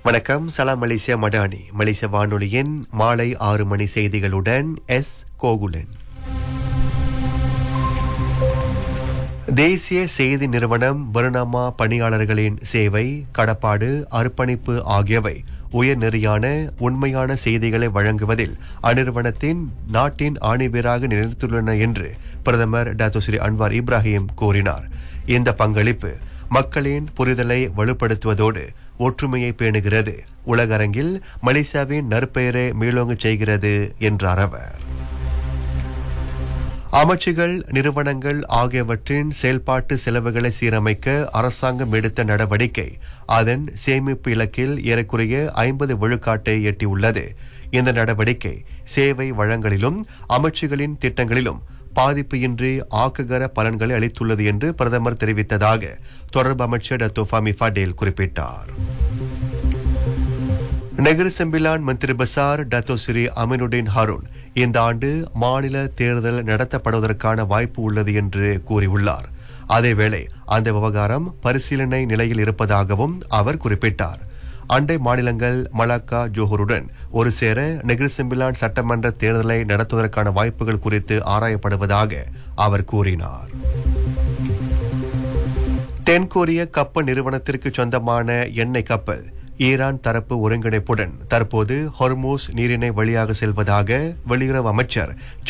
வணக்கம் சலாம் மலேசியா மடானி மலேசிய வானொலியின் மாலை ஆறு மணி செய்திகளுடன் எஸ் கோகுலன் தேசிய செய்தி நிறுவனம் பர்னாமா பணியாளர்களின் சேவை கடப்பாடு அர்ப்பணிப்பு ஆகியவை உயர்நெறியான உண்மையான செய்திகளை வழங்குவதில் அந்நிறுவனத்தின் நாட்டின் ஆணிவேராக நிலைத்துள்ளன என்று பிரதமர் டாக்டர் ஸ்ரீ அன்வார் இப்ராஹிம் கூறினார் இந்த பங்களிப்பு மக்களின் புரிதலை வலுப்படுத்துவதோடு ஒற்றுமையை பேணுகிறது உலகரங்கில் மலேசியாவின் நற்பெயரை மேலோங்கச் செய்கிறது என்றார் அவர் அமைச்சுகள் நிறுவனங்கள் ஆகியவற்றின் செயல்பாட்டு செலவுகளை சீரமைக்க அரசாங்கம் எடுத்த நடவடிக்கை அதன் சேமிப்பு இலக்கில் ஏறக்குறைய ஐம்பது விழுக்காட்டை எட்டியுள்ளது இந்த நடவடிக்கை சேவை வழங்கலிலும் அமைச்சுகளின் திட்டங்களிலும் பாதிப்பு இன்றி ஆக்ககர பலன்களை அளித்துள்ளது என்று பிரதமர் தெரிவித்ததாக தொடர்பு அமைச்சர் டத்தோ ஃபாமி ஃபடேல் குறிப்பிட்டார் நெகிர் செம்பிலான் மந்திரி பசார் டத்தோ ஸ்ரீ அமினுddin ஹருண் இந்த ஆண்டு மாநில தேர்தல் நடத்தப்படுவதற்கான வாய்ப்பு உள்ளது என்று கூறியுள்ளார் அதேவேளை அந்த விவகாரம் பரிசீலனை நிலையில் இருப்பதாகவும் அவர் குறிப்பிட்டார் அண்டை மாநிலங்கள் மலாக்கா ஜோஹருடன் ஒரு சேர நெகிர் செம்பிலான் சட்டமன்ற தேர்தலை நடத்துவதற்கான வாய்ப்புகள் குறித்து ஆராயப்படுவதாக அவர் கூறினார் தென்கொரிய கப்பல் நிறுவனத்திற்கு சொந்தமான எண்ணெய் கப்பல் ஈரான் தரப்பு ஒருங்கிணைப்புடன் தற்போது ஹொர்மூஸ் நீரிணை வழியாக செல்வதாக வெளியுறவு அமைச்சர்